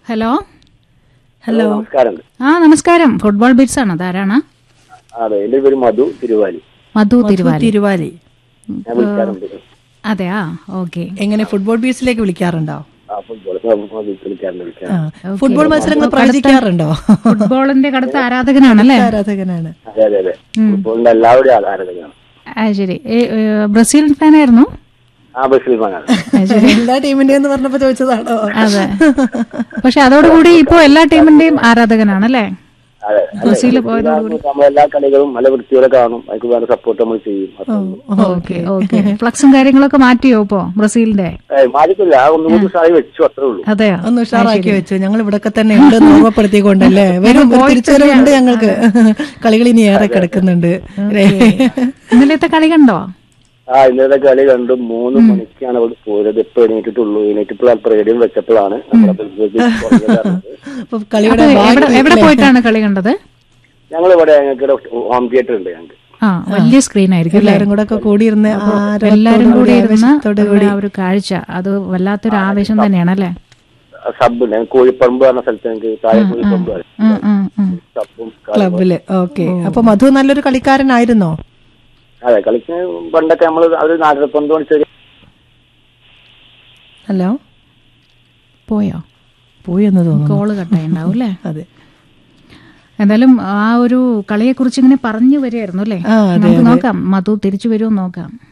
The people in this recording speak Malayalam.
ഹലോ ഹലോ നമസ്കാരം ആ നമസ്കാരം ഫുട്ബോൾ ബിറ്റ്സ് ആണ് അതാരാണ് അതെ എന്റെ പേര് മധു തിരുവാലി മധു തിരുവാലി തിരുവാലി ഞാൻ വിളിക്കാറുണ്ട് അതെയാ ഓക്കെ എങ്ങനെ ഫുട്ബോൾ ബീച്ചിലേക്ക് വിളിക്കാറുണ്ടോ ആ ഫുട്ബോൾ വിളിക്കാറുണ്ട് ആ. വിളിക്കാറുണ്ട് ഫുട്ബോൾ മത്സരങ്ങൾ പ്രവചിക്കാറുണ്ടോ ഫുട്ബോളിന്റെ കടുത്ത ആരാധകനാണല്ലേ ആരാധകനാണ് അതെ അതെ അതെ ഫുട്ബോളിന്റെ എല്ലാവരുടെയും ആരാധകനാണ് ആ ശരി ഏ, ഏ, ബ്രസീൽ ഫാനായിരുന്നു ആ ബഷീർ ഫാനാണ് എല്ലാ ടീമിന്റെയും എന്ന് പറഞ്ഞപ്പോ ചോദിച്ചതാണോ അതെ പക്ഷെ അതോടുകൂടി ഇപ്പോ എല്ലാ ടീമിന്റെയും ആരാധകനാണല്ലേ അതെ ബ്രസീൽ പോയതോടുകൂടി നമ്മളെല്ലാ കളികളും നല്ല വൃത്തിയോടെ കാണും അതിന് വേണ്ട സപ്പോർട്ട് നമ്മൾ ചെയ്യും അത്രേ ഉള്ളൂ. ഓക്കെ ഓക്കെ ഫ്ലക്സും കാര്യങ്ങളൊക്കെ മാറ്റിയോ ഇപ്പോ ബ്രസീലിന്റെ ഏയ് മാറിക്കില്ല ആ ഒന്നും കൂടി സായി വെച്ചു അത്രേ ഉള്ളൂ അതെയോ ഒന്ന് ഉഷാറാക്കി വെച്ചു ഞങ്ങൾ ഇവിടൊക്കെ തന്നെ ഉണ്ട് എന്ന് ഓർമ്മപ്പെടുത്തിക്കൊണ്ടല്ലേ വരും ഒരു തിരിച്ചുവരവുണ്ട് ഞങ്ങൾക്ക് കളികൾ ഇനി ഏറെ കിടക്കുന്നുണ്ട് ഇന്നലത്തെ കളി കണ്ടോ ആ ഇന്നത്തെ കളി കണ്ടു മൂന്ന് മണിക്കാണ് അവിടെ പോയത് ഇപ്പൊ എണീറ്റിട്ടുള്ളൂ എണീറ്റിപ്പോൾ അല്പം റേഡിയം വെച്ചപ്പോഴാണ് നമ്മളെ കുറഞ്ഞത് അപ്പൊ കളിയുടെ എവിടെ എവിടെ പോയിട്ടാണ് കളി കണ്ടത് ഞങ്ങൾ ഇവിടെ ഞങ്ങൾക്ക് ഹോം തിയേറ്റർ ഉണ്ട് ഞങ്ങൾക്ക് ആ വലിയ സ്ക്രീൻ ആയിരിക്കും അല്ലേ എല്ലാരും കൂടെ ഒക്കെ കൂടിയിരുന്ന് എല്ലാരും കൂടി ഇരുന്ന് ആവേശത്തോടെ ആ ഒരു കാഴ്ച അത് വല്ലാത്തൊരു ആവേശം തന്നെയാണല്ലേ സബ് ഉണ്ട് ഞങ്ങൾക്ക് കോഴിപ്പറമ്പ് പറഞ്ഞ സ്ഥലത്ത് ഞങ്ങൾക്ക് താഴെ കോഴിപ്പറമ്പ് പറയും. ഉം, ഉം, ഉം. സബും ക്ലബില് ഓക്കെ അപ്പൊ മധു നല്ലൊരു കളിക്കാരനായിരുന്നോ അതെ കളിക്ക് പണ്ടൊക്കെ നമ്മൾ ഒരു നാലരപ്പന്ത് മണിച്ചൊരു ഹലോ പോയോ പോയി എന്ന് തോന്നുന്നു കോള് കട്ടായിണ്ടാവും അല്ലേ അതെ എന്തായാലും ആ ഒരു കളിയെ കുറിച്ച് ഇങ്ങനെ പറഞ്ഞു വരികയായിരുന്നു അല്ലേ ആ, അതെ, നമുക്ക് നോക്കാം മധു തിരിച്ചു വരുമോ നോക്കാം